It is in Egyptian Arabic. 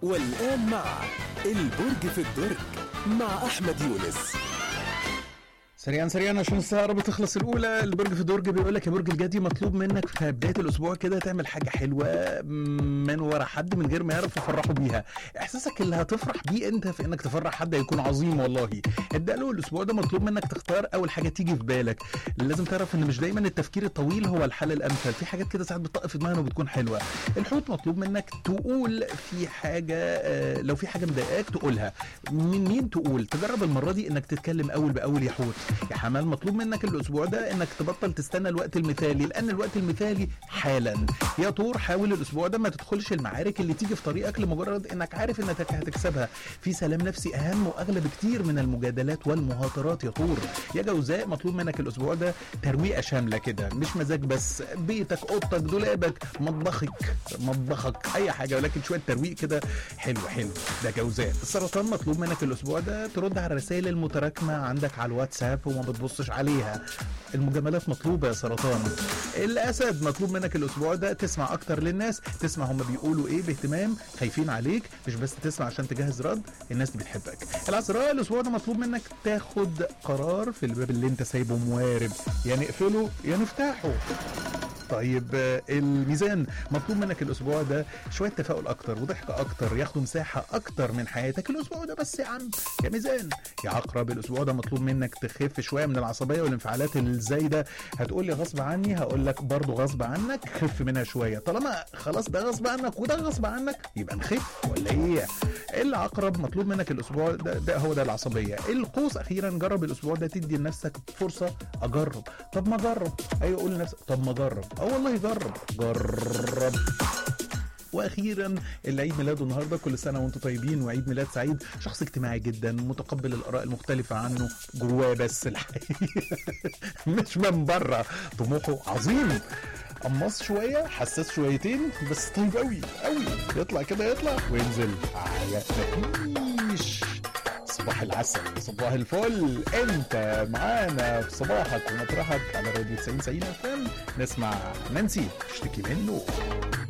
والآن مع البرج في الدرج مع أحمد يونس سريعا سريعا عشان الساعة بتخلص الأولى البرج في درج بيقول لك يا برج الجدي مطلوب منك في بداية الأسبوع كده تعمل حاجة حلوة من ورا حد من غير ما يعرف تفرحه بيها إحساسك اللي هتفرح بيه أنت في إنك تفرح حد هيكون عظيم والله ابدأ له الأسبوع ده مطلوب منك تختار أول حاجة تيجي في بالك لازم تعرف إن مش دايما التفكير الطويل هو الحل الأمثل في حاجات كده ساعات بتطق في دماغنا وبتكون حلوة الحوت مطلوب منك تقول في حاجة آه، لو في حاجة مضايقاك تقولها من مين تقول تجرب المرة دي إنك تتكلم أول بأول يا حوت يا حمال مطلوب منك الاسبوع ده انك تبطل تستنى الوقت المثالي لان الوقت المثالي حالا يا طور حاول الاسبوع ده ما تدخلش المعارك اللي تيجي في طريقك لمجرد انك عارف انك هتكسبها في سلام نفسي اهم واغلى بكتير من المجادلات والمهاترات يا طور يا جوزاء مطلوب منك الاسبوع ده ترويقه شامله كده مش مزاج بس بيتك اوضتك دولابك مطبخك مطبخك اي حاجه ولكن شويه ترويق كده حلو حلو ده جوزاء السرطان مطلوب منك الاسبوع ده ترد على الرسائل المتراكمه عندك على الواتساب وما بتبصش عليها المجاملات مطلوبه يا سرطان الاسد مطلوب منك الاسبوع ده تسمع اكتر للناس تسمع هم بيقولوا ايه باهتمام خايفين عليك مش بس تسمع عشان تجهز رد الناس دي بتحبك العذراء الاسبوع ده مطلوب منك تاخد قرار في الباب اللي انت سايبه موارب يا نقفله يا نفتحه طيب آه، الميزان مطلوب منك الاسبوع ده شويه تفاؤل اكتر وضحك اكتر ياخدوا مساحه اكتر من حياتك الاسبوع ده بس يا عم يا ميزان يا عقرب الاسبوع ده مطلوب منك تخف شويه من العصبيه والانفعالات الزايده هتقول لي غصب عني هقول لك برضه غصب عنك خف منها شويه طالما خلاص ده غصب عنك وده غصب عنك يبقى نخف ولا ايه العقرب مطلوب منك الاسبوع ده, ده هو ده العصبيه القوس اخيرا جرب الاسبوع ده تدي لنفسك فرصه اجرب طب ما اجرب ايوه قول لنفسك طب ما اجرب اه والله جرب جرب واخيرا اللي عيد ميلاده النهارده كل سنه وانتم طيبين وعيد ميلاد سعيد شخص اجتماعي جدا متقبل الاراء المختلفه عنه جواه بس الحقيقه مش من بره طموحه عظيم قماص شويه حساس شويتين بس طيب قوي قوي يطلع كده يطلع وينزل على مفيش صباح العسل صباح الفل انت معانا في صباحك ومطرحك على راديو 90 90 اف ام نسمع نانسي اشتكي منه